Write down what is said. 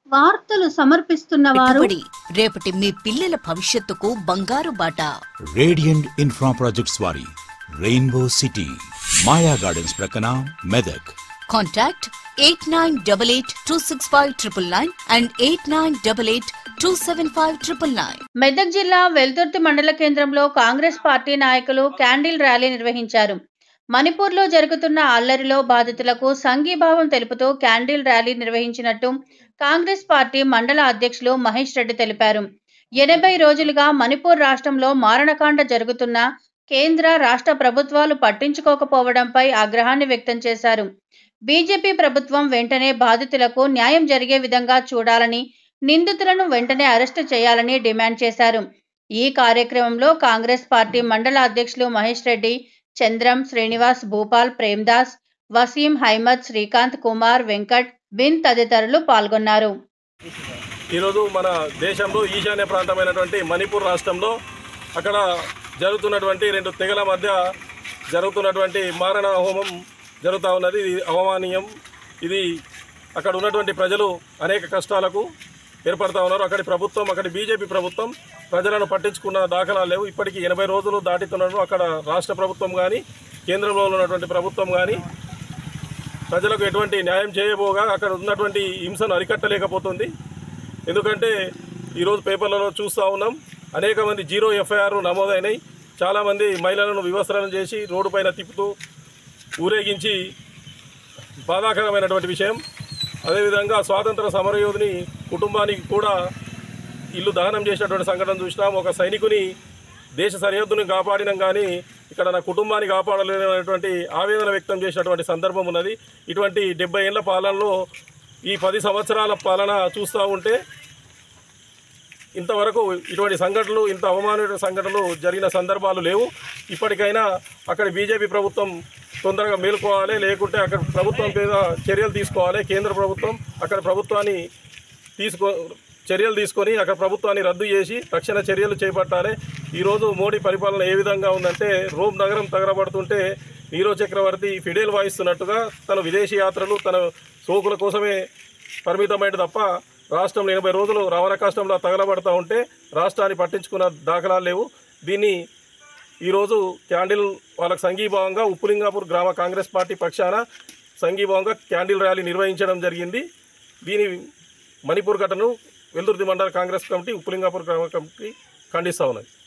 వార్తలు సమర్పిస్తున్న వారు పెట్టుబడి రేపటి మీ పిల్లల భవిష్యత్తుకు బంగారు బాట రేడియంట్ ఇన్ఫ్రా ప్రాజెక్ట్స్ వారి రెయిన్బో సిటీ మాయా గార్డెన్స్ ప్రక్కన Medak contact eight nine double eight two six five triple nine and eight nine double eight two seven five triple nine Medak జిల్లా వెల్దుర్తి మండల కేంద్రంలో కాంగ్రెస్ పార్టీ నాయకులు క్యాండిల్ ర్యాలీ నిర్వహించారు మణిపూర్లో జరుగుతున్న అల్లరిలో బాధితులకు సంఘీభావం తెలుపుతూ క్యాండిల్ ర్యాలీ నిర్వహించినట్టు కాంగ్రెస్ పార్టీ మండల అధ్యక్షులు మహేష్ రెడ్డి తెలిపారు ఎనభై రోజులుగా మణిపూర్ రాష్ట్రంలో మారణకాండ జరుగుతున్న కేంద్ర రాష్ట్ర ప్రభుత్వాలు పట్టించుకోకపోవడంపై ఆగ్రహాన్ని వ్యక్తం చేశారు బీజేపీ ప్రభుత్వం వెంటనే బాధితులకు న్యాయం జరిగే విధంగా చూడాలని నిందితులను వెంటనే అరెస్టు చేయాలని డిమాండ్ చేశారు ఈ కార్యక్రమంలో కాంగ్రెస్ పార్టీ మండల అధ్యక్షులు మహేష్ రెడ్డి చంద్రం శ్రీనివాస్ భూపాల్ ప్రేమ్దాస్ వసీం హైమద్ శ్రీకాంత్ కుమార్ వెంకట్ బిన్ తదితరులు పాల్గొన్నారు ఈరోజు మన దేశంలో ఈశాన్య ప్రాంతమైనటువంటి మణిపూర్ రాష్ట్రంలో అక్కడ జరుగుతున్నటువంటి రెండు తెగల మధ్య జరుగుతున్నటువంటి మారణ హోమం జరుగుతూ ఉన్నది ఇది అవమానీయం ఇది అక్కడ ఉన్నటువంటి ప్రజలు అనేక కష్టాలకు ఏర్పడతా ఉన్నారు అక్కడి ప్రభుత్వం అక్కడి బీజేపీ ప్రభుత్వం ప్రజలను పట్టించుకున్న దాఖలాలు లేవు ఇప్పటికీ ఎనభై రోజులు దాటుతున్నారు అక్కడ రాష్ట్ర ప్రభుత్వం కానీ కేంద్రంలో ఉన్నటువంటి ప్రభుత్వం కానీ ప్రజలకు ఎటువంటి న్యాయం చేయబోగా అక్కడ ఉన్నటువంటి హింసను అరికట్టలేకపోతుంది ఎందుకంటే ఈరోజు పేపర్లలో చూస్తూ ఉన్నాం అనేక మంది జీరో ఎఫ్ఐఆర్ నమోదైనాయి చాలామంది మహిళలను వివస్త్రం చేసి రోడ్డు పైన తిప్పుతూ ఊరేగించి బాధాకరమైనటువంటి విషయం అదేవిధంగా స్వాతంత్ర సమరయోధిని కుటుంబానికి కూడా ఇల్లు దహనం చేసినటువంటి సంఘటన చూసినాం ఒక సైనికుని దేశ సరిహద్దుని కాపాడినాం కానీ ఇక్కడ నా కుటుంబాన్ని కాపాడలేనటువంటి ఆవేదన వ్యక్తం చేసినటువంటి సందర్భం ఉన్నది ఇటువంటి డెబ్బై ఏళ్ల పాలనలో ఈ పది సంవత్సరాల పాలన చూస్తూ ఉంటే ఇంతవరకు ఇటువంటి సంఘటనలు ఇంత అవమానమైన సంఘటనలు జరిగిన సందర్భాలు లేవు ఇప్పటికైనా అక్కడ బీజేపీ ప్రభుత్వం తొందరగా మేలుకోవాలి లేకుంటే అక్కడ ప్రభుత్వం మీద చర్యలు తీసుకోవాలి కేంద్ర ప్రభుత్వం అక్కడ ప్రభుత్వాన్ని తీసుకో చర్యలు తీసుకొని అక్కడ ప్రభుత్వాన్ని రద్దు చేసి తక్షణ చర్యలు చేపట్టాలి ఈరోజు మోడీ పరిపాలన ఏ విధంగా ఉందంటే రోమ్ నగరం తగలబడుతుంటే నీరో చక్రవర్తి ఫిడేల్ వాయిస్తున్నట్టుగా తన విదేశీ యాత్రలు తన సోకుల కోసమే పరిమితమైన తప్ప రాష్ట్రంలో ఎనభై రోజులు రవాణా కష్టంలో తగలబడతా ఉంటే రాష్ట్రాన్ని పట్టించుకున్న దాఖలాలు లేవు దీన్ని ఈరోజు క్యాండిల్ వాళ్ళకి సంఘీభావంగా ఉప్పులింగాపూర్ గ్రామ కాంగ్రెస్ పార్టీ పక్షాన సంఘీభావంగా క్యాండిల్ ర్యాలీ నిర్వహించడం జరిగింది దీని మణిపూర్ ఘటనను వెల్దుర్తి మండల కాంగ్రెస్ కమిటీ ఉప్పులింగాపూర్ గ్రామ కమిటీ ఖండిస్తూ ఉన్నది